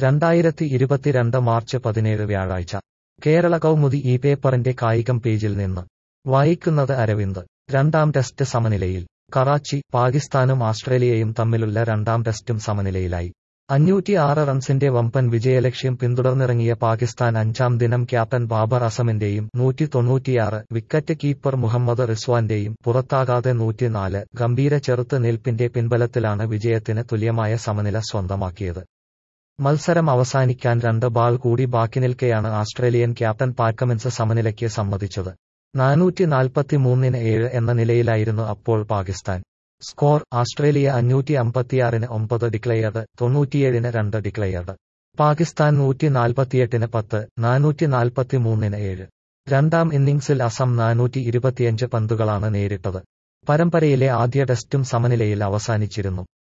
രണ്ടായിരത്തി ഇരുപത്തിരണ്ട് മാർച്ച് പതിനേഴ് വ്യാഴാഴ്ച കേരള കൗമുദി ഈ പേപ്പറിന്റെ കായികം പേജിൽ നിന്ന് വായിക്കുന്നത് അരവിന്ദ് രണ്ടാം ടെസ്റ്റ് സമനിലയിൽ കറാച്ചി പാകിസ്ഥാനും ആസ്ട്രേലിയയും തമ്മിലുള്ള രണ്ടാം ടെസ്റ്റും സമനിലയിലായി അഞ്ഞൂറ്റി ആറ് റൺസിന്റെ വമ്പൻ വിജയലക്ഷ്യം പിന്തുടർന്നിറങ്ങിയ പാകിസ്ഥാൻ അഞ്ചാം ദിനം ക്യാപ്റ്റൻ ബാബർ അസമിന്റെയും നൂറ്റി തൊണ്ണൂറ്റിയാറ് വിക്കറ്റ് കീപ്പർ മുഹമ്മദ് റിസ്വാന്റെയും പുറത്താകാതെ നൂറ്റിനാല് ഗംഭീര ചെറുത്ത് നിൽപ്പിന്റെ പിൻബലത്തിലാണ് വിജയത്തിന് തുല്യമായ സമനില സ്വന്തമാക്കിയത് മത്സരം അവസാനിക്കാൻ രണ്ട് ബാൾ കൂടി ബാക്കി നിൽക്കെയാണ് ആസ്ട്രേലിയൻ ക്യാപ്റ്റൻ പാറ്റ്കമിൻസ് സമനിലയ്ക്ക് സമ്മതിച്ചത് നാനൂറ്റി നാൽപ്പത്തിമൂന്നിന് ഏഴ് എന്ന നിലയിലായിരുന്നു അപ്പോൾ പാകിസ്ഥാൻ സ്കോർ ആസ്ട്രേലിയ അഞ്ഞൂറ്റി അമ്പത്തിയാറിന് ഒമ്പത് ഡിക്ലെയർഡ് തൊണ്ണൂറ്റിയേഴിന് രണ്ട് ഡിക്ലെയർഡ് പാകിസ്ഥാൻ നൂറ്റി നാൽപ്പത്തിയെട്ടിന് പത്ത് നാനൂറ്റി നാൽപ്പത്തിമൂന്നിന് ഏഴ് രണ്ടാം ഇന്നിംഗ്സിൽ അസം നാനൂറ്റി ഇരുപത്തിയഞ്ച് പന്തുകളാണ് നേരിട്ടത് പരമ്പരയിലെ ആദ്യ ടെസ്റ്റും സമനിലയിൽ അവസാനിച്ചിരുന്നു